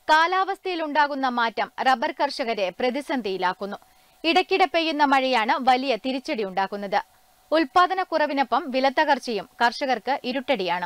കാലാവസ്ഥയിലുണ്ടാകുന്ന മാറ്റം റബ്ബർ കർഷകരെ പ്രതിസന്ധിയിലാക്കുന്നു ഇടയ്ക്കിടെ പെയ്യുന്ന മഴയാണ് വലിയ തിരിച്ചടി ഉണ്ടാക്കുന്നത് ഉൽപാദനക്കുറവിനൊപ്പം വിലത്തകർച്ചയും കർഷകർക്ക് ഇരുട്ടടിയാണ്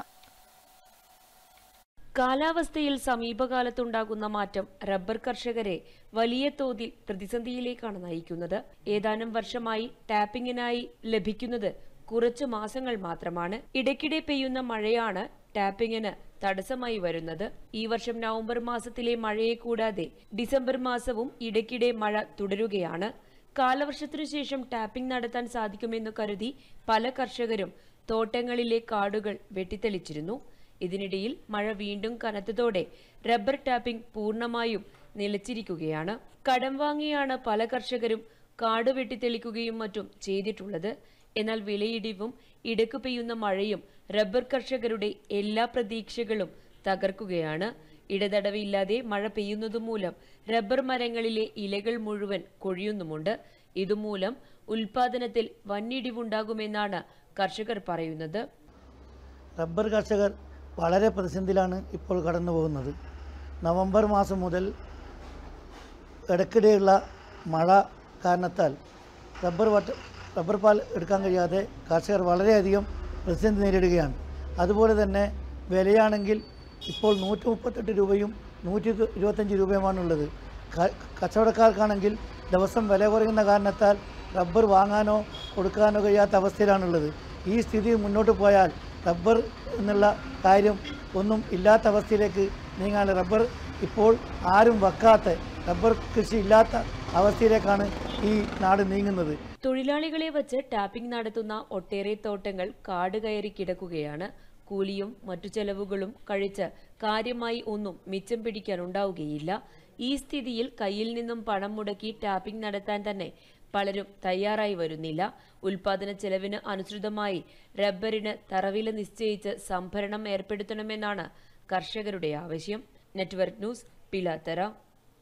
കാലാവസ്ഥയിൽ സമീപകാലത്തുണ്ടാകുന്ന മാറ്റം റബ്ബർ കർഷകരെ വലിയ തോതിൽ പ്രതിസന്ധിയിലേക്കാണ് നയിക്കുന്നത് ഏതാനും വർഷമായി ടാപ്പിങ്ങിനായി ലഭിക്കുന്നത് കുറച്ചു മാസങ്ങൾ മാത്രമാണ് ഇടയ്ക്കിടെ പെയ്യുന്ന മഴയാണ് ടാപ്പിങ്ങിന് തടസ്സമായി വരുന്നത് ഈ വർഷം നവംബർ മാസത്തിലെ മഴയെ കൂടാതെ ഡിസംബർ മാസവും ഇടയ്ക്കിടെ മഴ തുടരുകയാണ് കാലവർഷത്തിനു ശേഷം ടാപ്പിംഗ് നടത്താൻ സാധിക്കുമെന്ന് കരുതി പല കർഷകരും തോട്ടങ്ങളിലെ കാടുകൾ വെട്ടിത്തെളിച്ചിരുന്നു ഇതിനിടയിൽ മഴ വീണ്ടും കനത്തതോടെ റബ്ബർ ടാപ്പിംഗ് പൂർണ്ണമായും നിലച്ചിരിക്കുകയാണ് കടം വാങ്ങിയാണ് പല കർഷകരും കാട് വെട്ടിത്തെളിക്കുകയും മറ്റും ചെയ്തിട്ടുള്ളത് എന്നാൽ വിലയിടിവും ഇടയ്ക്കു പെയ്യുന്ന മഴയും റബ്ബർ കർഷകരുടെ എല്ലാ പ്രതീക്ഷകളും തകർക്കുകയാണ് ഇടതടവില്ലാതെ മഴ പെയ്യുന്നതുമൂലം റബ്ബർ മരങ്ങളിലെ ഇലകൾ മുഴുവൻ കൊഴിയുന്നുമുണ്ട് ഇതുമൂലം ഉൽപാദനത്തിൽ വന്നിടിവുണ്ടാകുമെന്നാണ് കർഷകർ പറയുന്നത് റബ്ബർ കർഷകർ വളരെ പ്രതിസന്ധിയിലാണ് ഇപ്പോൾ കടന്നു പോകുന്നത് നവംബർ മാസം മുതൽ ഇടയ്ക്കിടെയുള്ള മഴ കാരണത്താൽ റബ്ബർ വട്ട റബ്ബർ പാൽ എടുക്കാൻ കഴിയാതെ കർഷകർ വളരെയധികം പ്രതിസന്ധി നേരിടുകയാണ് അതുപോലെ തന്നെ വിലയാണെങ്കിൽ ഇപ്പോൾ നൂറ്റി മുപ്പത്തെട്ട് രൂപയും നൂറ്റി ഇരുപത്തഞ്ച് രൂപയുമാണുള്ളത് ക- കച്ചവടക്കാർക്കാണെങ്കിൽ ദിവസം വില കുറയുന്ന കാരണത്താൽ റബ്ബർ വാങ്ങാനോ കൊടുക്കാനോ കഴിയാത്ത അവസ്ഥയിലാണുള്ളത് ഈ സ്ഥിതി മുന്നോട്ട് പോയാൽ റബ്ബർ എന്നുള്ള കാര്യം ഒന്നും ഇല്ലാത്ത അവസ്ഥയിലേക്ക് നീങ്ങാൻ റബ്ബർ ഇപ്പോൾ ആരും വെക്കാത്ത റബ്ബർ കൃഷി ഇല്ലാത്ത അവസ്ഥയിലേക്കാണ് ഈ നാട് നീങ്ങുന്നത് തൊഴിലാളികളെ വച്ച് ടാപ്പിംഗ് നടത്തുന്ന ഒട്ടേറെ തോട്ടങ്ങൾ കാട് കയറി കിടക്കുകയാണ് കൂലിയും മറ്റു ചെലവുകളും കഴിച്ച് കാര്യമായി ഒന്നും മിച്ചം പിടിക്കാനുണ്ടാവുകയില്ല ഈ സ്ഥിതിയിൽ കയ്യിൽ നിന്നും പണം മുടക്കി ടാപ്പിംഗ് നടത്താൻ തന്നെ പലരും തയ്യാറായി വരുന്നില്ല ഉൽപാദന ചെലവിന് അനുസൃതമായി റബ്ബറിന് തറവില നിശ്ചയിച്ച് സംഭരണം ഏർപ്പെടുത്തണമെന്നാണ് കർഷകരുടെ ആവശ്യം നെറ്റ്വർക്ക് ന്യൂസ് പിലാത്തറ